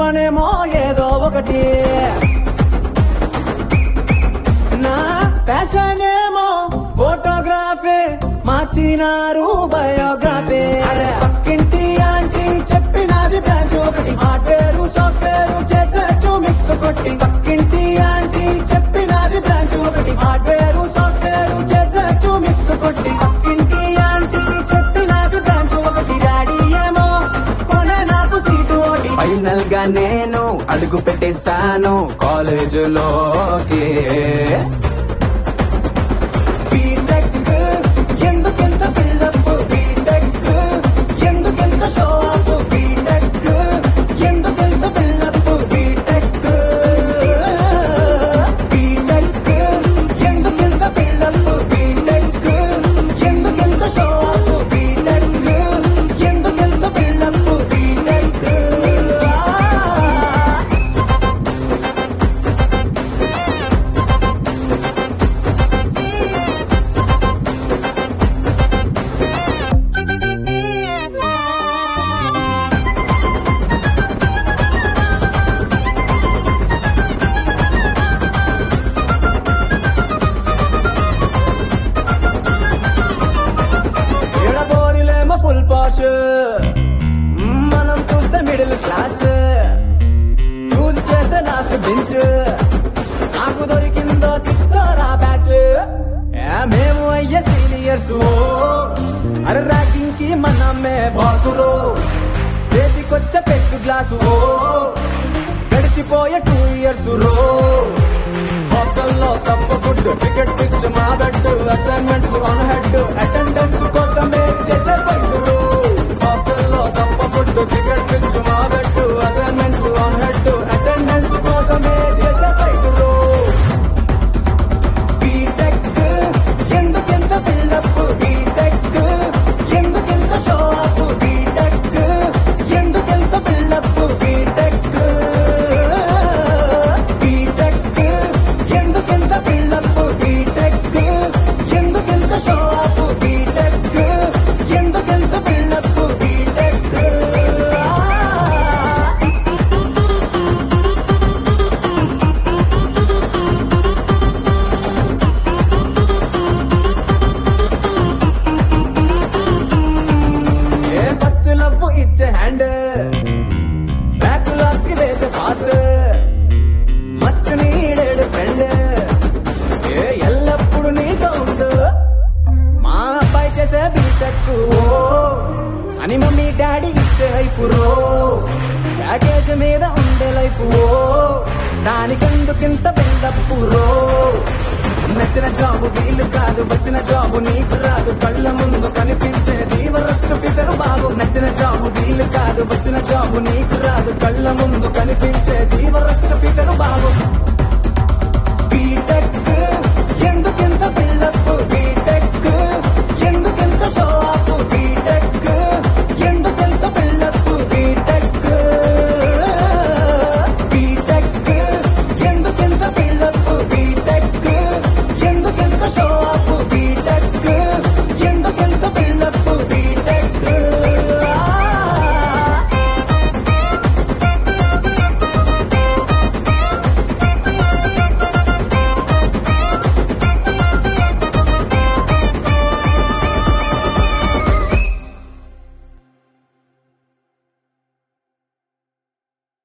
పనేమో ఏదో ఒకటి నా ప్యాషన్ ఏమో ఫోటోగ్రఫీ మార్చినారు బయోగ్రఫీ అరే పక్కింటి ఆంటీ చెప్పినది బ్రాంచ్ ఒకటి హార్డ్వేర్ సాఫ్ట్వేర్ చేసచ్చు మిక్స్ కొట్టి పక్కింటి ఆంటీ చెప్పినది బ్రాంచ్ ఒకటి హార్డ్వేర్ సాఫ్ట్వేర్ చేసచ్చు మిక్స్ కొట్టి పక్కింటి ఆంటీ చెప్పినది బ్రాంచ్ ఒకటి డాడీ ఏమో కొనే నాకు సీటు ఒకటి ఫైనల్ గా నేను అడుగు పెట్టేశాను కాలేజీలోకి బీటెక్ ఎందుకెంత బిల్డప్ బీటెక్ ఎందుకెంత షో ఆఫ్ బీటెక్ ఎందుకెంత బిల్డప్ బీటెక్ బీటెక్ ఎందుకెంత బిల్డప్ బీటెక్ ఎందుకెంత షో ఆఫ్ బీటెక్ ఎందుకెంత బిల్డప్ బీటెక్ ఎడబోరిలేమో ఫుల్ పాష్ మనం చూస్తే మిడిల్ క్లాస్ చూసి చేసే లాస్ట్ బెంచ్ నాకు దొరికిందో తిచ్చోరా బ్యాచ్ మేము అయ్యే సీనియర్స్ అరే ర్యాకింగ్ కి మనమే బాసులు చేతికొచ్చే పెట్టు గ్లాసు గడిచిపోయే టూ ఇయర్స్ రో హాస్టల్లో సప్ప ఫుడ్ టికెట్ పిచ్ మా bed assignments on head attendance కోసమే చేసే పట్టులు హాస్టల్లో సప్ప ఫుడ్ టికెట్ పిచ్ మా bed assignments on head attendance కోసమే చేసే పట్టులు బీటెక్ ఎందుకెంత బిల్డప్ బీటెక్ ఎందుకెంత షో ఆఫ్ బీటెక్ ఎందుకెంత బిల్డప్ బీటెక్ బీటెక్ ఎందుకెంత బిల్డప్ బీటెక్ ఎందుకెంత షో ఆఫ్ బీటెక్ ఎందుకెంత build up BTech a first love ఇచ్చే హ్యాండ్ బ్యాక్ లాక్స్ కి వేసే పాత్ మచ్చ నీడేడు ఫ్రెండ్ ఏ ఎల్లప్పుడు నీతో ఉండు మా అబ్బాయి చేసే బీటెక్ అని మమ్మీ డాడీ ఇచ్చే లైఫ్ రో ప్యాకేజ్ మీద ఉండే లైఫ్ ఓ దానికెందుకింత బిల్డప్ రో నచ్చిన జాబు వీలు కాదు వచ్చిన జాబు నీకు రాదు కళ్ళ ముందు కనిపించే దీవరస్ట్ ఫీచర్ బాబు నచ్చిన జాబు వీలు కాదు వచ్చిన జాబు నీకు రాదు కళ్ళ ముందు కనిపించే